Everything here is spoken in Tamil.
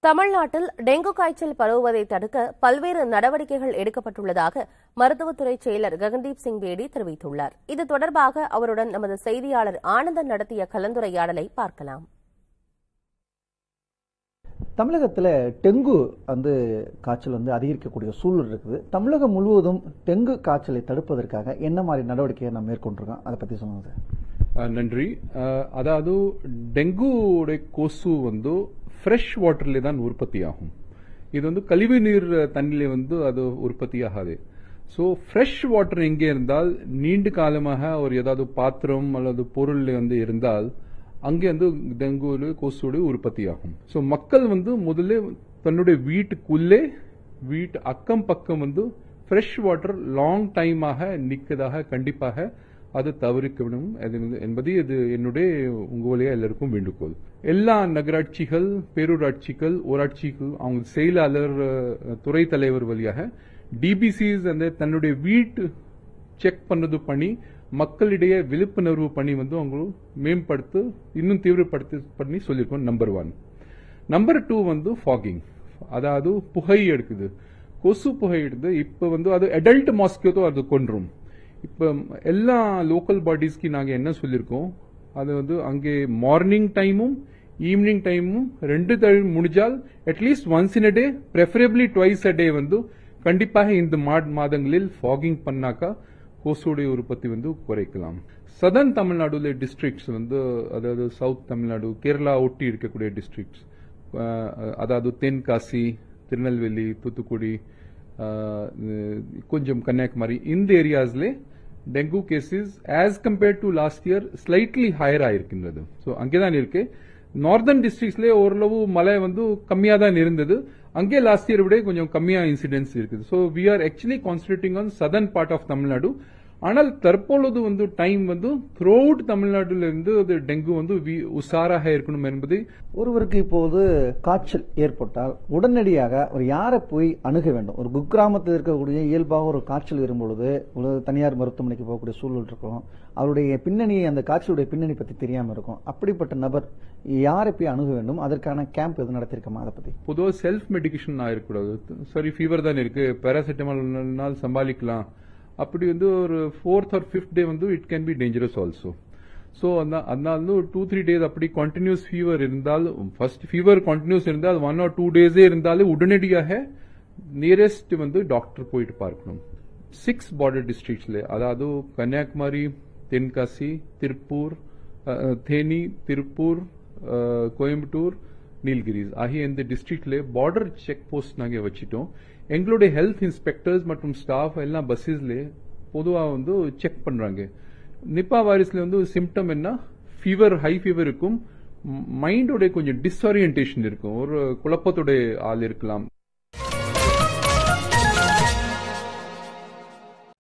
தமிழ்நாட்டில் டெங்கு காய்ச்சல் பரவுவதை தடுக்க பல்வேறு நடவடிக்கைகள் எடுக்கப்பட்டுள்ளதாக மருத்துவத்துறை செயலர் ககன்தீப் சிங் பேடி தெரிவித்துள்ளார் இது தொடர்பாக அவருடன் நமது செய்தியாளர் ஆனந்தன் நடத்திய கலந்துரையாடலை பார்க்கலாம் தமிழகத்தில் டெங்கு வந்து காய்ச்சல் வந்து அதிகரிக்கக்கூடிய சூழல் இருக்குது தமிழகம் முழுவதும் டெங்கு காய்ச்சலை தடுப்பதற்காக என்ன மாதிரி நடவடிக்கையை நம்ம மேற்கொண்டிருக்கோம் அதை பற்றி சொல்லுங்க சார் அஹ் நன்றி அஹ் அதாவது டெங்குடைய கொசு வந்து ஃப்ரெஷ் வாட்டர்ல தான் உற்பத்தி ஆகும் இது வந்து கழிவு நீர் தண்ணியில வந்து அது உற்பத்தி ஆகாது ஸோ ஃப்ரெஷ் வாட்டர் எங்கே இருந்தால் நீண்ட காலமாக ஒரு ஏதாவது பாத்திரம் அல்லது பொருள் வந்து இருந்தால் அங்கே வந்து டெங்கு கொசுவோட உற்பத்தி ஆகும் ஸோ மக்கள் வந்து முதல்ல தன்னுடைய வீட்டுக்குள்ளே வீட்டு அக்கம் பக்கம் வந்து ஃப்ரெஷ் வாட்டர் லாங் டைமாக நிற்கதாக கண்டிப்பாக அது தவிர்க்க வேண்டும் அது- என்பது இது என்னுடைய உங்க வழியா எல்லாருக்கும் வேண்டுகோள் எல்லா நகராட்சிகள் பேரூராட்சிகள் ஊராட்சிகள் அவங்க செயலாளர் அஹ், துறை தலைவர் வழியாக டிபிசிஸ் அந்த தன்னுடைய வீட்டு செக் பண்ணது பண்ணி மக்களிடையே விழிப்புணர்வு பண்ணி வந்து அவங்க மேம்படுத்த இன்னும் தீவிரப்படுத்தி பண்ணி சொல்லியிருக்கோம் நம்பர் ஒன் நம்பர் டூ வந்து ஃபாகிங் அதாவது புகை எடுக்குது கொசு புகை எடுக்குது இப்போ வந்து அது அடல்ட் மாஸ்கியோதோ அது கொன்றும் இப்போ எல்லா லோக்கல் பாடிஸ்க்கு நாங்கள் என்ன சொல்லியிருக்கோம் அது வந்து அங்கே மார்னிங் டைமும் ஈவினிங் டைமும் ரெண்டு டைம் முடிஞ்சால் at least once in a day preferably twice a day வந்து கண்டிப்பாக இந்த மா- மாதங்களில் ஃபாகிங் பண்ணாக்கா கொசுடைய உற்பத்தி வந்து குறைக்கலாம் சதர்ன் தமிழ்நாடுல டிஸ்ட்ரிக்ட்ஸ் வந்து அதாவது சவுத் தமிழ்நாடு கேரளா ஒட்டி இருக்கக்கூடிய டிஸ்ட்ரிக்ட்ஸ் அதாவது தென்காசி திருநெல்வேலி தூத்துக்குடி அஹ், கொஞ்சம் கன்னியாகுமரி இந்த ஏரியாஸ்ல dengue cases as compared to last year slightly higher ஆயிருக்கின்றது ஸோ அங்கேதான் இருக்கு நார்தர்ன் டிஸ்ட்ரிக்ட்ஸ்ல ஓரளவு மழை வந்து கம்மியா தான் இருந்தது அங்கே லாஸ்ட் இயர் விட கொஞ்சம் கம்மியா இன்சிடென்ட்ஸ் இருக்குது so we are actually concentrating on southern part of Tamil Nadu ஆனால் தற்பொழுது வந்து டைம் வந்து த்ரூஅவுட் தமிழ்நாடுல இருந்து அது டெங்கு வந்து வி- உஷாராக இருக்கணும் என்பது ஒருவருக்கு இப்போது காய்ச்சல் ஏற்பட்டால் உடனடியாக ஒரு யாரை போய் அணுக வேண்டும் ஒரு குக்கிராமத்தில் இருக்கக்கூடிய இயல்பாக ஒரு காய்ச்சல் வரும்பொழுது ஒரு தனியார் மருத்துவமனைக்கு போகக்கூடிய சூழல் இருக்கும் அவருடைய பின்னணி அந்த காய்ச்சலுடைய பின்னணி பற்றி தெரியாமல் இருக்கும் அப்படிப்பட்ட நபர் யாரை போய் அணுக வேண்டும் அதற்கான கேம்ப் எதுவும் நடத்திருக்கோமா அதை பற்றி பொதுவாக செல்ஃப் மெடிகேஷன் ஆயிருக்கூடாது சரி ஃபீவர் தான் இருக்கு பேராசிட்டமால் சமாளிக்கலாம் அப்படி வந்து ஒரு ஃபோர்த் ஆர் ஃபிஃப்த் டே வந்து it can be dangerous also so அதனால வந்து ஒரு டூ த்ரீ டேஸ் அப்படி கண்டினியூஸ் ஃபீவர் இருந்தால் ஃபர்ஸ்ட் ஃபீவர் கண்டினியூஸ் இருந்தால் ஒன் ஆர் டூ டேஸே இருந்தாலே உடனடியாக நியரஸ்ட் வந்து டாக்டர் போயிட்டு பார்க்கணும் சிக்ஸ் பார்டர் டிஸ்ட்ரிக்ட்ஸ்ல அதாவது கன்னியாகுமரி தென்காசி திருப்பூர் அஹ், தேனி திருப்பூர் அஹ், கோயம்புத்தூர் நீல்கிரிஸ் ஆகிய இந்த டிஸ்ட்ரிக்ட்ல பார்டர் செக் போஸ்ட் நாங்க வச்சிட்டோம் எங்களுடைய ஹெல்த் இன்ஸ்பெக்டர்ஸ் மற்றும் ஸ்டாஃப் எல்லாம் பஸ்ஸஸ்ல பொதுவா வந்து செக் பண்றாங்க நிப்பா வைரஸ்ல வந்து சிம்டம் என்ன ஃபீவர் ஹை ஃபீவர் இருக்கும் மைண்டோட கொஞ்சம் டிஸ்ஆரியன்டேஷன் இருக்கும் ஒரு குழப்பத்தோட ஆள் இருக்கலாம்